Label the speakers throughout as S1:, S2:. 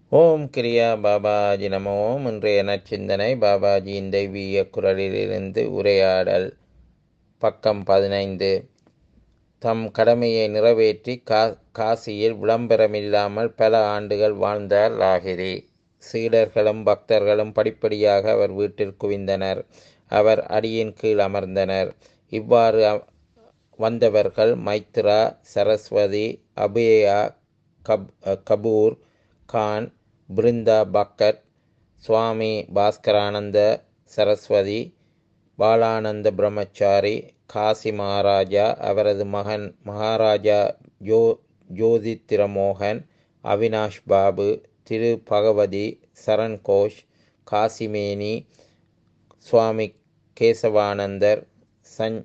S1: ஓம் கிரியா பாபாஜி நமோ ஓம் இன்றைய நற்சிந்தனை பாபாஜியின் தெய்வீக குரலிலிருந்து உரையாடல் பக்கம் பதினைந்து தம் கடமையை நிறைவேற்றி கா காசியில் விளம்பரமில்லாமல் பல ஆண்டுகள் வாழ்ந்தார் லாகிரி சீடர்களும் பக்தர்களும் படிப்படியாக அவர் வீட்டில் குவிந்தனர் அவர் அடியின் கீழ் அமர்ந்தனர் இவ்வாறு அ- வந்தவர்கள் மைத்ரா சரஸ்வதி அபயா கப் கபூர் கான் பிருந்தா பக்கட் சுவாமி பாஸ்கரானந்த சரஸ்வதி பாலானந்த பிரம்மச்சாரி காசி மகாராஜா அவரது மகன் மகாராஜா ஜோ ஜோதித்திரமோகன் அவினாஷ் பாபு திரு பகவதி சரண் கோஷ் காசிமேனி சுவாமி கேசவானந்தர் சஞ்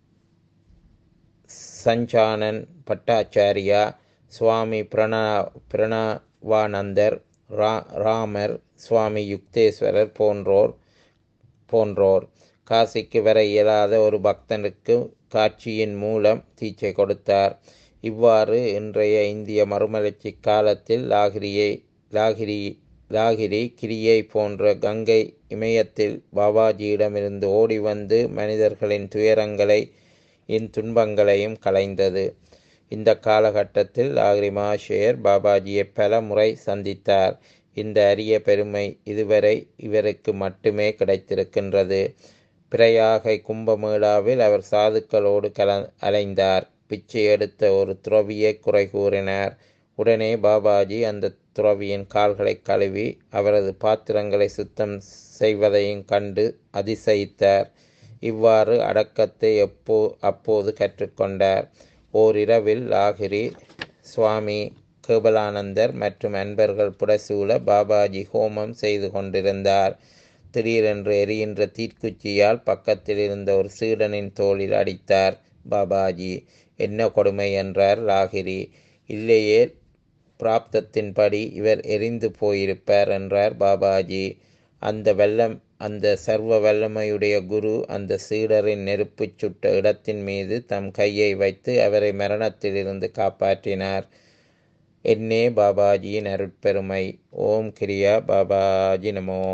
S1: சஞ்சானன் பட்டாச்சாரியா சுவாமி பிரணா பிரணவானந்தர் ரா ராமர் சுவாமி யுக்தேஸ்வரர் போன்றோர் போன்றோர் காசிக்கு வர இயலாத ஒரு பக்தனுக்கு காட்சியின் மூலம் தீட்சை கொடுத்தார் இவ்வாறு இன்றைய இந்திய மறுமலர்ச்சி காலத்தில் லாகிரியை லாகிரி லாகிரி கிரியை போன்ற கங்கை இமயத்தில் பாபாஜியிடமிருந்து ஓடி வந்து மனிதர்களின் துயரங்களை இன் துன்பங்களையும் களைந்தது இந்த காலகட்டத்தில் லாகிரி மகாஷேயர் பாபாஜியை பல முறை சந்தித்தார் இந்த அரிய பெருமை இதுவரை இவருக்கு மட்டுமே கிடைத்திருக்கின்றது பிரயாகை கும்பமேளாவில் அவர் சாதுக்களோடு கல அலைந்தார் பிச்சை எடுத்த ஒரு துறவியை குறை கூறினார் உடனே பாபாஜி அந்த துறவியின் கால்களை கழுவி அவரது பாத்திரங்களை சுத்தம் செய்வதையும் கண்டு அதிசயித்தார் இவ்வாறு அடக்கத்தை எப்போ அப்போது கற்றுக்கொண்டார் ஓரிரவில் லாகிரி சுவாமி கேபலானந்தர் மற்றும் அன்பர்கள் புடசூழ பாபாஜி ஹோமம் செய்து கொண்டிருந்தார் திடீரென்று எரிகின்ற தீக்குச்சியால் பக்கத்தில் இருந்த ஒரு சீடனின் தோளில் அடித்தார் பாபாஜி என்ன கொடுமை என்றார் லாகிரி இல்லையே பிராப்தத்தின்படி இவர் எரிந்து போயிருப்பார் என்றார் பாபாஜி அந்த வெள்ளம் அந்த சர்வ வல்லமையுடைய குரு அந்த சீடரின் நெருப்புச் சுட்ட இடத்தின் மீது தம் கையை வைத்து அவரை மரணத்திலிருந்து காப்பாற்றினார் என்னே பாபாஜியின் அருட்பெருமை ஓம் கிரியா பாபாஜி நமோ